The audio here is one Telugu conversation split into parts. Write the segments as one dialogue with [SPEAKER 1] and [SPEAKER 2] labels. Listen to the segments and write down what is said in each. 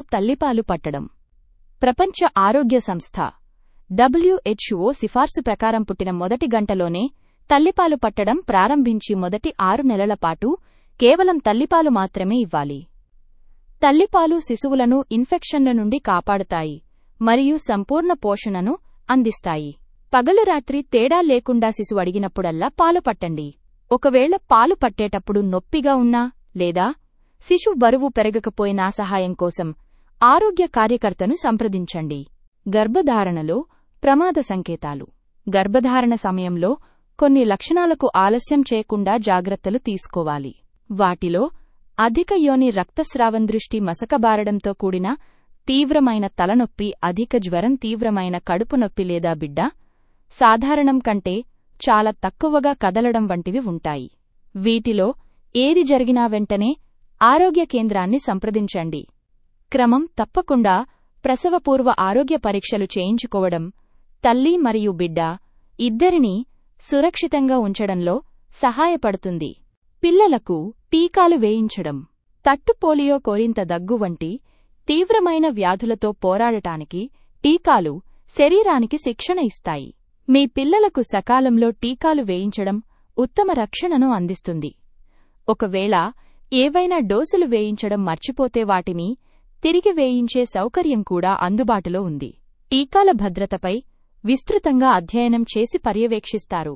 [SPEAKER 1] తల్లిపాలు పట్టడం ప్రపంచ ఆరోగ్య సంస్థ డబ్ల్యూహెచ్ఓ సిఫార్సు ప్రకారం పుట్టిన మొదటి గంటలోనే తల్లిపాలు పట్టడం ప్రారంభించి మొదటి ఆరు నెలల పాటు కేవలం తల్లిపాలు మాత్రమే ఇవ్వాలి తల్లిపాలు శిశువులను ఇన్ఫెక్షన్ల నుండి కాపాడుతాయి మరియు సంపూర్ణ పోషణను అందిస్తాయి పగలు రాత్రి తేడా లేకుండా శిశువు అడిగినప్పుడల్లా పాలు పట్టండి ఒకవేళ పాలు పట్టేటప్పుడు నొప్పిగా ఉన్నా లేదా శిశు బరువు పెరగకపోయినా సహాయం కోసం ఆరోగ్య కార్యకర్తను సంప్రదించండి గర్భధారణలో ప్రమాద సంకేతాలు గర్భధారణ సమయంలో కొన్ని లక్షణాలకు ఆలస్యం చేయకుండా జాగ్రత్తలు తీసుకోవాలి వాటిలో అధిక యోని రక్తస్రావం దృష్టి మసకబారడంతో కూడిన తీవ్రమైన తలనొప్పి అధిక జ్వరం తీవ్రమైన కడుపు నొప్పి లేదా బిడ్డ సాధారణం కంటే చాలా తక్కువగా కదలడం వంటివి ఉంటాయి వీటిలో ఏది జరిగినా వెంటనే ఆరోగ్య కేంద్రాన్ని సంప్రదించండి క్రమం తప్పకుండా ప్రసవపూర్వ ఆరోగ్య పరీక్షలు చేయించుకోవడం తల్లి మరియు బిడ్డ ఇద్దరినీ సురక్షితంగా ఉంచడంలో సహాయపడుతుంది పిల్లలకు టీకాలు వేయించడం తట్టు పోలియో కోరింత దగ్గు వంటి తీవ్రమైన వ్యాధులతో పోరాడటానికి టీకాలు శరీరానికి శిక్షణ ఇస్తాయి మీ పిల్లలకు సకాలంలో టీకాలు వేయించడం ఉత్తమ రక్షణను అందిస్తుంది ఒకవేళ ఏవైనా డోసులు వేయించడం మర్చిపోతే వాటిని తిరిగి వేయించే సౌకర్యం కూడా అందుబాటులో ఉంది టీకాల భద్రతపై విస్తృతంగా అధ్యయనం చేసి పర్యవేక్షిస్తారు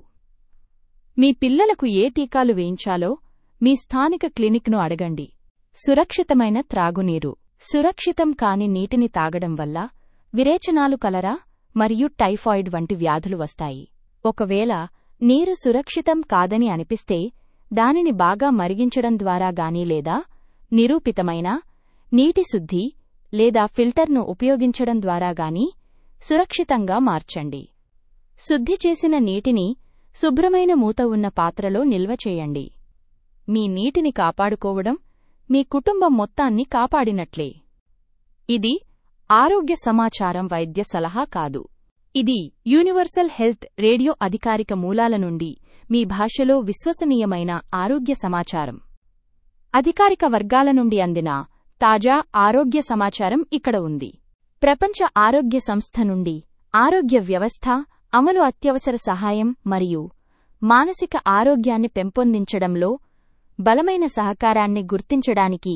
[SPEAKER 1] మీ పిల్లలకు ఏ టీకాలు వేయించాలో మీ స్థానిక క్లినిక్ను అడగండి సురక్షితమైన త్రాగునీరు సురక్షితం కాని నీటిని తాగడం వల్ల విరేచనాలు కలరా మరియు టైఫాయిడ్ వంటి వ్యాధులు వస్తాయి ఒకవేళ నీరు సురక్షితం కాదని అనిపిస్తే దానిని బాగా మరిగించడం ద్వారా గాని లేదా నిరూపితమైన నీటి శుద్ధి లేదా ఫిల్టర్ను ఉపయోగించడం ద్వారా గాని సురక్షితంగా మార్చండి శుద్ధి చేసిన నీటిని శుభ్రమైన మూత ఉన్న పాత్రలో నిల్వ చేయండి మీ నీటిని కాపాడుకోవడం మీ కుటుంబం మొత్తాన్ని కాపాడినట్లే ఇది ఆరోగ్య సమాచారం వైద్య సలహా కాదు ఇది యూనివర్సల్ హెల్త్ రేడియో అధికారిక మూలాల నుండి మీ భాషలో విశ్వసనీయమైన ఆరోగ్య సమాచారం అధికారిక వర్గాల నుండి అందిన తాజా ఆరోగ్య సమాచారం ఇక్కడ ఉంది ప్రపంచ ఆరోగ్య సంస్థ నుండి ఆరోగ్య వ్యవస్థ అమలు అత్యవసర సహాయం మరియు మానసిక ఆరోగ్యాన్ని పెంపొందించడంలో బలమైన సహకారాన్ని గుర్తించడానికి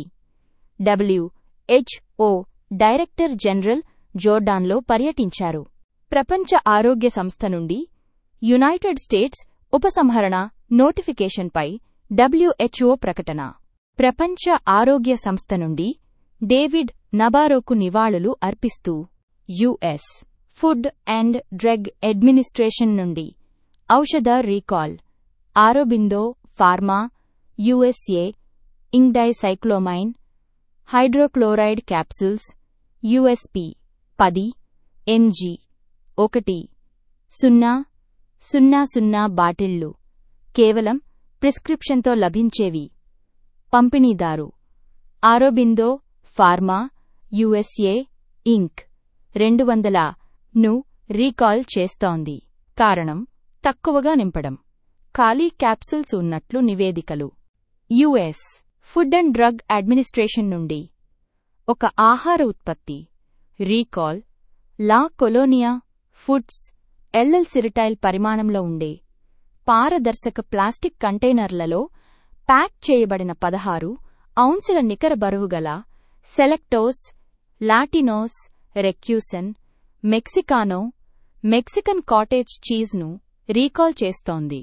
[SPEAKER 1] డబ్ల్యూహెచ్ఓ డైరెక్టర్ జనరల్ జోర్డాన్లో పర్యటించారు ప్రపంచ ఆరోగ్య సంస్థ నుండి యునైటెడ్ స్టేట్స్ ఉపసంహరణ నోటిఫికేషన్పై డబ్ల్యూహెచ్ఓ ప్రకటన ప్రపంచ ఆరోగ్య సంస్థ నుండి డేవిడ్ నబారోకు నివాళులు అర్పిస్తూ US food and drug administration నుండి ఔషధ రీకాల్ ఆరోబిందో ఫార్మా యుఎస్ఏ ఇంగ్డైసైక్లోమైన్ హైడ్రోక్లోరైడ్ క్యాప్సూల్స్ యుఎస్పి పది ఎంజీ ఒకటి సున్నా సున్నా సున్నా బాటిళ్లు కేవలం ప్రిస్క్రిప్షన్తో లభించేవి పంపిణీదారు ఆరోబిందో ఫార్మా యుఎస్ఏ ఇంక్ రెండు వందల ను రీకాల్ చేస్తోంది కారణం తక్కువగా నింపడం ఖాళీ క్యాప్సూల్స్ ఉన్నట్లు నివేదికలు US food and drug administration నుండి ఒక ఆహార ఉత్పత్తి recall La Colonia Foods LL సిరిటైల్ పరిమాణంలో ఉండే పారదర్శక ప్లాస్టిక్ కంటైనర్లలో ప్యాక్ చేయబడిన పదహారు ఔన్సుల నికర బరువుగల Selectos Latinos Requeson Mexicano Mexican cottage చీజ్ను రీకాల్ చేస్తోంది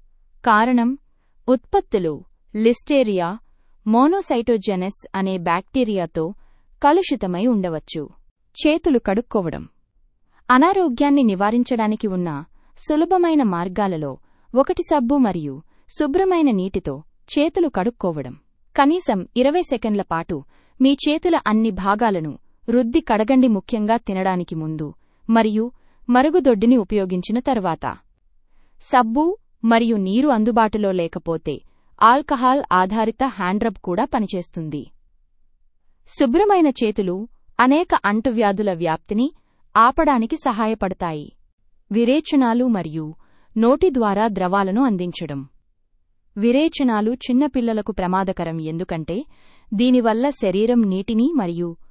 [SPEAKER 1] కారణం ఉత్పత్తులు లిస్టేరియా మోనోసైటోజెనెస్ అనే బ్యాక్టీరియాతో కలుషితమై ఉండవచ్చు చేతులు కడుక్కోవడం అనారోగ్యాన్ని నివారించడానికి ఉన్న సులభమైన మార్గాలలో ఒకటి సబ్బు మరియు శుభ్రమైన నీటితో చేతులు కడుక్కోవడం కనీసం ఇరవై సెకండ్ల పాటు మీ చేతుల అన్ని భాగాలను రుద్ది కడగండి ముఖ్యంగా తినడానికి ముందు మరియు మరుగుదొడ్డిని ఉపయోగించిన తర్వాత సబ్బు మరియు నీరు అందుబాటులో లేకపోతే ఆల్కహాల్ ఆధారిత హ్యాండ్రబ్ కూడా పనిచేస్తుంది శుభ్రమైన చేతులు అనేక అంటువ్యాధుల వ్యాప్తిని ఆపడానికి సహాయపడతాయి విరేచనాలు మరియు నోటి ద్వారా ద్రవాలను అందించడం విరేచనాలు చిన్నపిల్లలకు ప్రమాదకరం ఎందుకంటే దీనివల్ల శరీరం నీటిని మరియు